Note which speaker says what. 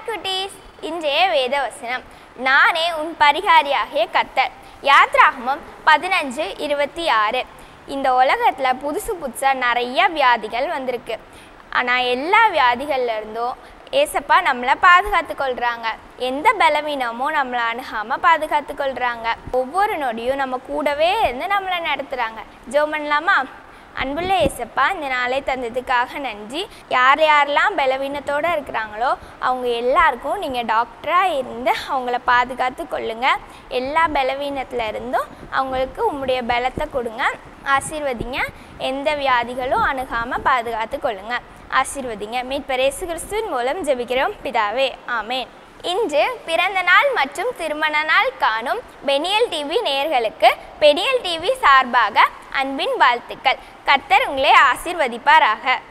Speaker 1: hi குட்டீஸ் இன்றைய வேத வசனம் நானே உன் பரிகாரியாகிய கர்த்தர் யாத்ராகமம் பதினஞ்சு இருபத்தி ஆறு இந்த உலகத்தில் புதுசு புதுசாக நிறைய வியாதிகள் வந்திருக்கு ஆனால் எல்லா வியாதிகள்ல இருந்தும் ஏசப்பா நம்மளை பாதுகாத்து கொள்கிறாங்க எந்த பலவீனமும் நம்மளை அணுகாமல் பாதுகாத்து கொள்கிறாங்க ஒவ்வொரு நொடியும் நம்ம கூடவே இருந்து நம்மளை நடத்துகிறாங்க ஜெபம் பண்ணலாமா அன்புள்ள ஏசப்பா இந்த நாளை தந்ததுக்காக நன்றி யார் யாரெல்லாம் பலவீனத்தோடு இருக்கிறாங்களோ அவங்க எல்லாருக்கும் நீங்கள் டாக்டராக இருந்து அவங்கள பாதுகாத்து கொள்ளுங்க எல்லா பலவீனத்தில் இருந்தும் அவங்களுக்கு உங்களுடைய பலத்தை கொடுங்க ஆசீர்வதிங்க எந்த வியாதிகளும் அணுகாமல் பாதுகாத்து கொள்ளுங்க ஆசீர்வதிங்க மீட்பர் இயேசு கிறிஸ்துவின் மூலம் ஜெபிக்கிறோம் பிதாவே ஆமேன் இன்று பிறந்த நாள் மற்றும் திருமண நாள் காணும் பெனியல் டிவி நேயர்களுக்கு பெனியல் டிவி சார்பாக அன்பின் வாழ்த்துக்கள் கர்த்தர் உங்களை ஆசீர்வதிப்பாராக